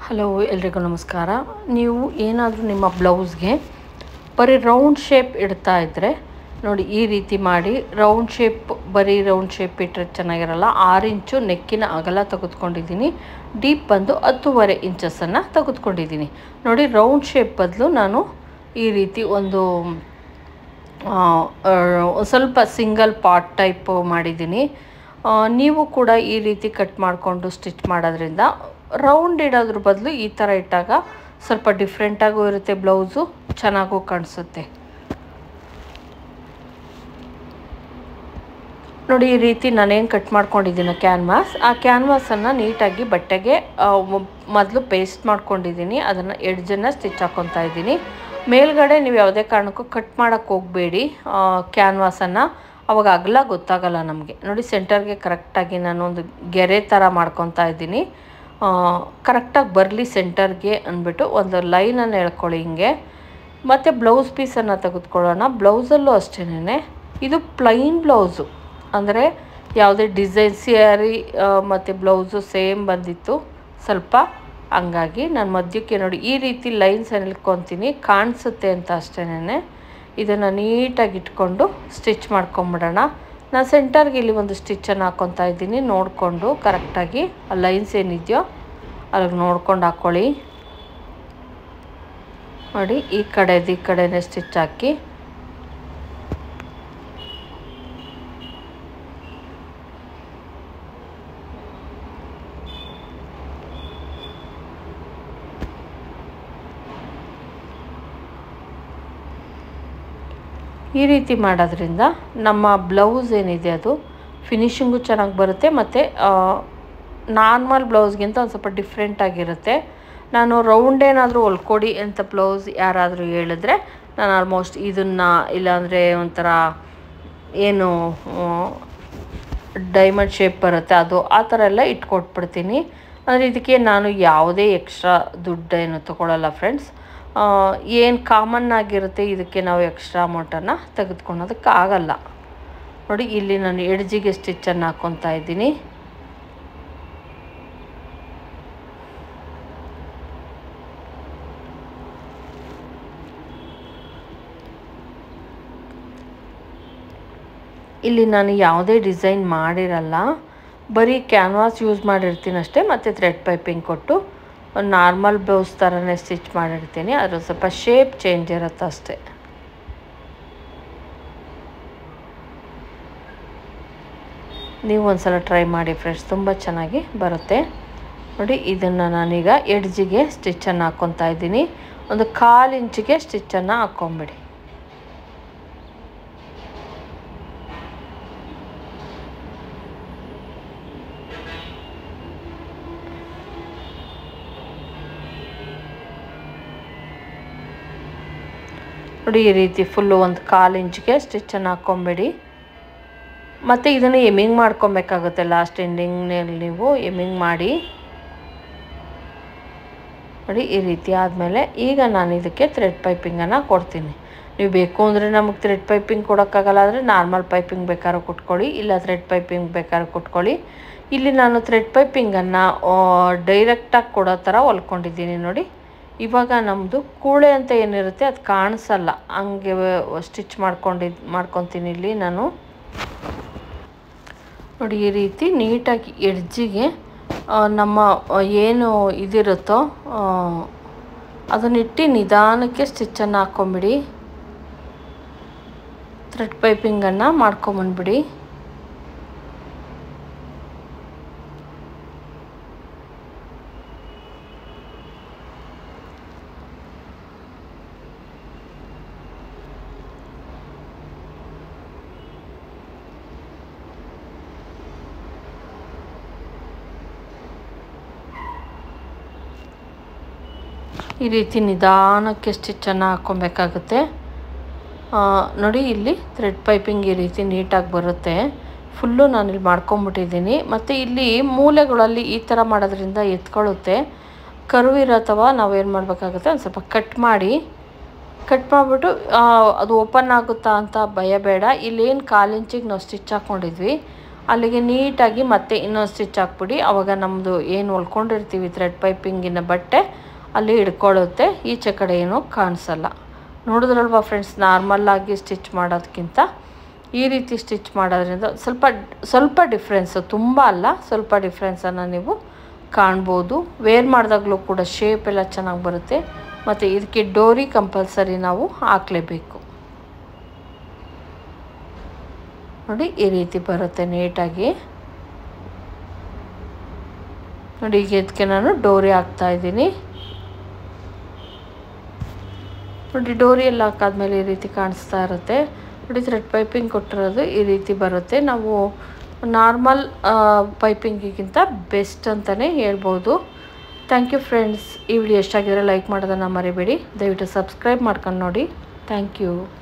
hello ಎಲ್ರಿಗೂ ನಮಸ್ಕಾರ ನೀವು ಏನಾದರೂ ನಿಮ್ಮ ಬ್ಲೌಸ್ಗೆ ಬರೀ ರೌಂಡ್ ಶೇಪ್ ಇಡ್ತಾ ಇದ್ದರೆ ನೋಡಿ ಈ ರೀತಿ ಮಾಡಿ ರೌಂಡ್ ಶೇಪ್ ಬರೀ ರೌಂಡ್ ಶೇಪ್ ಇಟ್ಟರೆ ಚೆನ್ನಾಗಿರಲ್ಲ ಆರು ಇಂಚು ನೆಕ್ಕಿನ ಅಗಲ ತೆಗೆದುಕೊಂಡಿದ್ದೀನಿ ಡೀಪ್ ಬಂದು ಹತ್ತೂವರೆ ಇಂಚಸನ್ನು ತೆಗೆದುಕೊಂಡಿದ್ದೀನಿ ನೋಡಿ ರೌಂಡ್ ಶೇಪ್ ಬದಲು ನಾನು ಈ ರೀತಿ ಒಂದು ಆ, ಆ, ಸ್ವಲ್ಪ ಸಿಂಗಲ್ ಪಾಟ್ ಟೈಪ್ ಮಾಡಿದ್ದೀನಿ ಆ, ನೀವು ಕೂಡ ಈ ರೀತಿ ಕಟ್ ಮಾಡಿಕೊಂಡು ಸ್ಟಿಚ್ ಮಾಡೋದ್ರಿಂದ ರೌಂಡ್ ಇಡೋದ್ರ ಬದಲು ಈ ಥರ ಇಟ್ಟಾಗ ಸ್ವಲ್ಪ ಡಿಫ್ರೆಂಟಾಗೂ ಇರುತ್ತೆ ಬ್ಲೌಸು ಚೆನ್ನಾಗೂ ಕಾಣಿಸುತ್ತೆ ನೋಡಿ ಈ ರೀತಿ ನಾನೇನು ಕಟ್ ಮಾಡ್ಕೊಂಡಿದ್ದೀನೋ ಕ್ಯಾನ್ವಾಸ್ ಆ ಕ್ಯಾನ್ವಾಸನ್ನು ನೀಟಾಗಿ ಬಟ್ಟೆಗೆ ಮೊದಲು ಪೇಸ್ಟ್ ಮಾಡ್ಕೊಂಡಿದ್ದೀನಿ ಅದನ್ನು ಎಡ್ಜನ್ನು ಸ್ಟಿಚ್ ಹಾಕ್ಕೊತಾ ಇದ್ದೀನಿ ಮೇಲ್ಗಡೆ ನೀವು ಯಾವುದೇ ಕಾರಣಕ್ಕೂ ಕಟ್ ಮಾಡೋಕ್ಕೆ ಹೋಗಬೇಡಿ ಕ್ಯಾನ್ವಾಸನ್ನು ಅವಾಗ ಅಗಲ ಗೊತ್ತಾಗಲ್ಲ ನಮಗೆ ನೋಡಿ ಸೆಂಟರ್ಗೆ ಕರೆಕ್ಟಾಗಿ ನಾನು ಒಂದು ಗೆರೆ ಥರ ಮಾಡ್ಕೊತಾ ಇದ್ದೀನಿ ಕರೆಕ್ಟಾಗಿ ಬರಲಿ ಸೆಂಟರ್ಗೆ ಅಂದ್ಬಿಟ್ಟು ಒಂದು ಲೈನನ್ನು ಎಳ್ಕೊಳ್ಳಿ ಹಿಂಗೆ ಮತ್ತು ಬ್ಲೌಸ್ ಪೀಸನ್ನು ತೆಗೆದುಕೊಳ್ಳೋಣ ಬ್ಲೌಸಲ್ಲೂ ಅಷ್ಟೇನೆ ಇದು ಪ್ಲೈನ್ ಬ್ಲೌಸು ಅಂದರೆ ಯಾವುದೇ ಡಿಸೈನ್ ಸ್ಯಾರಿ ಮತ್ತು ಬ್ಲೌಸು ಸೇಮ್ ಬಂದಿತ್ತು ಸ್ವಲ್ಪ ಹಂಗಾಗಿ ನಾನು ಮಧ್ಯಕ್ಕೆ ನೋಡಿ ಈ ರೀತಿ ಲೈನ್ಸನ್ನು ಇಟ್ಕೊತೀನಿ ಕಾಣಿಸುತ್ತೆ ಅಂತ ಅಷ್ಟೇನೆ ಇದನ್ನು ನೀಟಾಗಿ ಇಟ್ಕೊಂಡು ಸ್ಟಿಚ್ ಮಾಡ್ಕೊಂಬಿಡೋಣ ನಾನು ಸೆಂಟರ್ಗೆ ಇಲ್ಲಿ ಒಂದು ಸ್ಟಿಚ್ಚನ್ನು ಹಾಕ್ಕೊತಾ ಇದ್ದೀನಿ ನೋಡಿಕೊಂಡು ಕರೆಕ್ಟಾಗಿ ಆ ಲೈನ್ಸ್ ಏನಿದೆಯೋ ಅಲ್ಲಿಗೆ ನೋಡ್ಕೊಂಡು ಹಾಕ್ಕೊಳ್ಳಿ ನೋಡಿ ಈ ಕಡೆದು ಈ ಕಡೆನೇ ಸ್ಟಿಚ್ ಹಾಕಿ ಈ ರೀತಿ ಮಾಡೋದ್ರಿಂದ ನಮ್ಮ ಬ್ಲೌಸ್ ಏನಿದೆ ಅದು ಫಿನಿಶಿಂಗು ಚೆನ್ನಾಗಿ ಬರುತ್ತೆ ಮತ್ತು ನಾರ್ಮಲ್ ಬ್ಲೌಸ್ಗಿಂತ ಒಂದು ಸ್ವಲ್ಪ ಡಿಫ್ರೆಂಟಾಗಿರುತ್ತೆ ನಾನು ರೌಂಡ್ ಏನಾದರೂ ಹೊಲ್ಕೊಡಿ ಅಂತ ಬ್ಲೌಸ್ ಯಾರಾದರೂ ಹೇಳಿದ್ರೆ ನಾನು ಆಲ್ಮೋಸ್ಟ್ ಇದನ್ನು ಇಲ್ಲಾಂದರೆ ಒಂಥರ ಏನು ಡೈಮಂಡ್ ಶೇಪ್ ಬರುತ್ತೆ ಅದು ಆ ಥರ ಎಲ್ಲ ಇಟ್ಕೊಟ್ಬಿಡ್ತೀನಿ ಅಂದರೆ ಇದಕ್ಕೆ ನಾನು ಯಾವುದೇ ಎಕ್ಸ್ಟ್ರಾ ದುಡ್ಡೇನು ತೊಗೊಳಲ್ಲ ಫ್ರೆಂಡ್ಸ್ ಏನು ಕಾಮನ್ ಆಗಿರುತ್ತೆ ಇದಕ್ಕೆ ನಾವು ಎಕ್ಸ್ಟ್ರಾ ಅಮೌಂಟನ್ನು ತೆಗೆದುಕೊಳೋದಕ್ಕೆ ಆಗಲ್ಲ ನೋಡಿ ಇಲ್ಲಿ ನಾನು ಎಡ್ಜಿಗೆ ಸ್ಟಿಚ್ಚನ್ನು ಹಾಕ್ಕೊತಾ ಇದ್ದೀನಿ ಇಲ್ಲಿ ನಾನು ಯಾವುದೇ ಡಿಸೈನ್ ಮಾಡಿರಲ್ಲ ಬರೀ ಕ್ಯಾನ್ವಾಸ್ ಯೂಸ್ ಮಾಡಿರ್ತೀನಿ ಅಷ್ಟೇ ಮತ್ತು ಥ್ರೆಡ್ ಪೈಪಿಂಗ್ ಕೊಟ್ಟು ಒಂದು ನಾರ್ಮಲ್ ಬ್ಲೌಸ್ ಥರನೇ ಸ್ಟಿಚ್ ಮಾಡಿರ್ತೀನಿ ಅದ್ರ ಸ್ವಲ್ಪ ಶೇಪ್ ಚೇಂಜ್ ಇರುತ್ತೆ ಅಷ್ಟೇ ನೀವು ಒಂದ್ಸಲ ಟ್ರೈ ಮಾಡಿ ಫ್ರೆಂಡ್ಸ್ ತುಂಬ ಚೆನ್ನಾಗಿ ಬರುತ್ತೆ ನೋಡಿ ಇದನ್ನು ನಾನೀಗ ಎಡ್ಜಿಗೆ ಸ್ಟಿಚ್ಚನ್ನು ಹಾಕ್ಕೊತಾ ಇದ್ದೀನಿ ಒಂದು ಕಾಲು ಇಂಚಿಗೆ ಸ್ಟಿಚ್ಚನ್ನು ಹಾಕ್ಕೊಂಬಿಡಿ ನೋಡಿ ಈ ರೀತಿ ಫುಲ್ಲು ಒಂದು ಕಾಲು ಇಂಚಿಗೆ ಸ್ಟಿಚ್ಚನ್ನು ಹಾಕ್ಕೊಂಬೇಡಿ ಮತ್ತು ಇದನ್ನು ಎಮ್ಮಿಂಗ್ ಮಾಡ್ಕೊಬೇಕಾಗುತ್ತೆ ಲಾಸ್ಟ್ ಎಂಡಿಂಗ್ನಲ್ಲಿ ನೀವು ಎಮ್ಮಿಂಗ್ ಮಾಡಿ ನೋಡಿ ಈ ರೀತಿ ಆದಮೇಲೆ ಈಗ ನಾನು ಇದಕ್ಕೆ ಥ್ರೆಡ್ ಪೈಪಿಂಗನ್ನು ಕೊಡ್ತೀನಿ ನೀವು ಬೇಕು ಅಂದರೆ ನಮಗೆ ಥ್ರೆಡ್ ಪೈಪಿಂಗ್ ಕೊಡೋಕ್ಕಾಗಲ್ಲ ಅಂದರೆ ನಾರ್ಮಲ್ ಪೈಪಿಂಗ್ ಬೇಕಾದ್ರೂ ಕೊಟ್ಕೊಳ್ಳಿ ಇಲ್ಲ ಥ್ರೆಡ್ ಪೈಪಿಂಗ್ ಬೇಕಾದ್ರೂ ಕೊಟ್ಕೊಳ್ಳಿ ಇಲ್ಲಿ ನಾನು ಥ್ರೆಡ್ ಪೈಪಿಂಗನ್ನು ಡೈರೆಕ್ಟಾಗಿ ಕೊಡೋ ಥರ ಹೊಲ್ಕೊಂಡಿದ್ದೀನಿ ನೋಡಿ ಇವಾಗ ನಮ್ಮದು ಕೂಳೆ ಅಂತ ಏನಿರುತ್ತೆ ಅದು ಕಾಣಿಸಲ್ಲ ಹಂಗೆ ಸ್ಟಿಚ್ ಮಾಡ್ಕೊಂಡಿದ್ದು ಮಾಡ್ಕೊತೀನಿ ಇಲ್ಲಿ ನಾನು ನೋಡಿ ಈ ರೀತಿ ನೀಟಾಗಿ ಎಡ್ಜಿಗೆ ನಮ್ಮ ಏನು ಇದಿರುತ್ತೋ ಅದನ್ನಿಟ್ಟು ನಿಧಾನಕ್ಕೆ ಸ್ಟಿಚ್ಚನ್ನು ಹಾಕ್ಕೊಂಬಿಡಿ ಥ್ರೆಡ್ ಪೈಪಿಂಗನ್ನು ಮಾಡ್ಕೊಂಬಂದ್ಬಿಡಿ ಈ ರೀತಿ ನಿಧಾನಕ್ಕೆ ಸ್ಟಿಚ್ಚನ್ನು ಹಾಕ್ಕೊಬೇಕಾಗುತ್ತೆ ನೋಡಿ ಇಲ್ಲಿ ಥ್ರೆಡ್ ಪೈಪಿಂಗ್ ಈ ರೀತಿ ನೀಟಾಗಿ ಬರುತ್ತೆ ಫುಲ್ಲು ನಾನಿಲ್ಲಿ ಮಾಡ್ಕೊಂಬಿಟ್ಟಿದ್ದೀನಿ ಮತ್ತು ಇಲ್ಲಿ ಮೂಲೆಗಳಲ್ಲಿ ಈ ಥರ ಮಾಡೋದ್ರಿಂದ ಎತ್ಕೊಳ್ಳುತ್ತೆ ಕರುವಿರೋ ಅಥವಾ ನಾವೇನು ಮಾಡಬೇಕಾಗುತ್ತೆ ಒಂದು ಸ್ವಲ್ಪ ಕಟ್ ಮಾಡಿ ಕಟ್ ಮಾಡಿಬಿಟ್ಟು ಅದು ಓಪನ್ ಆಗುತ್ತಾ ಅಂತ ಭಯ ಬೇಡ ಇಲ್ಲೇನು ಕಾಲು ಇಂಚಿಗೆ ನಾವು ಸ್ಟಿಚ್ ಹಾಕ್ಕೊಂಡಿದ್ವಿ ಅಲ್ಲಿಗೆ ನೀಟಾಗಿ ಮತ್ತೆ ಇನ್ನೊಂದು ಸ್ಟಿಚ್ ಹಾಕ್ಬಿಡಿ ಆವಾಗ ನಮ್ಮದು ಏನು ಹೊಲ್ಕೊಂಡಿರ್ತೀವಿ ಥ್ರೆಡ್ ಪೈಪಿಂಗಿನ ಬಟ್ಟೆ ಅಲ್ಲಿ ಹಿಡ್ಕೊಳ್ಳುತ್ತೆ ಈಚೆ ಕಡೆ ಏನೂ ಕಾಣಿಸಲ್ಲ ನೋಡಿದ್ರಲ್ವಾ ಫ್ರೆಂಡ್ಸ್ ನಾರ್ಮಲ್ಲಾಗಿ ಸ್ಟಿಚ್ ಮಾಡೋದಕ್ಕಿಂತ ಈ ರೀತಿ ಸ್ಟಿಚ್ ಮಾಡೋದ್ರಿಂದ ಸ್ವಲ್ಪ ಸ್ವಲ್ಪ ಡಿಫ್ರೆನ್ಸು ತುಂಬ ಅಲ್ಲ ಸ್ವಲ್ಪ ಡಿಫ್ರೆನ್ಸನ್ನು ನೀವು ಕಾಣ್ಬೋದು ವೇರ್ ಮಾಡಿದಾಗಲೂ ಕೂಡ ಶೇಪ್ ಎಲ್ಲ ಚೆನ್ನಾಗಿ ಬರುತ್ತೆ ಮತ್ತು ಇದಕ್ಕೆ ಡೋರಿ ಕಂಪಲ್ಸರಿ ನಾವು ಹಾಕಲೇಬೇಕು ನೋಡಿ ಈ ರೀತಿ ಬರುತ್ತೆ ನೀಟಾಗಿ ನೋಡಿ ಈಗ ಇದಕ್ಕೆ ನಾನು ಡೋರಿ ಹಾಕ್ತಾ ಇದ್ದೀನಿ ನೋಡಿ ಡೋರಿ ಎಲ್ಲ ಹಾಕಾದ್ಮೇಲೆ ಈ ರೀತಿ ಕಾಣಿಸ್ತಾ ಇರುತ್ತೆ ನೋಡಿ ಥ್ರೆಡ್ ಪೈಪಿಂಗ್ ಕೊಟ್ಟಿರೋದು ಈ ರೀತಿ ಬರುತ್ತೆ ನಾವು ನಾರ್ಮಲ್ ಪೈಪಿಂಗಿಗಿಂತ ಬೆಸ್ಟ್ ಅಂತಲೇ ಹೇಳ್ಬೋದು ಥ್ಯಾಂಕ್ ಯು ಫ್ರೆಂಡ್ಸ್ ಈ ವಿಡಿಯೋ ಎಷ್ಟಾಗಿದ್ರೆ ಲೈಕ್ ಮಾಡೋದನ್ನು ಮರಿಬೇಡಿ ದಯವಿಟ್ಟು ಸಬ್ಸ್ಕ್ರೈಬ್ ಮಾಡ್ಕೊಂಡು ನೋಡಿ ಥ್ಯಾಂಕ್ ಯು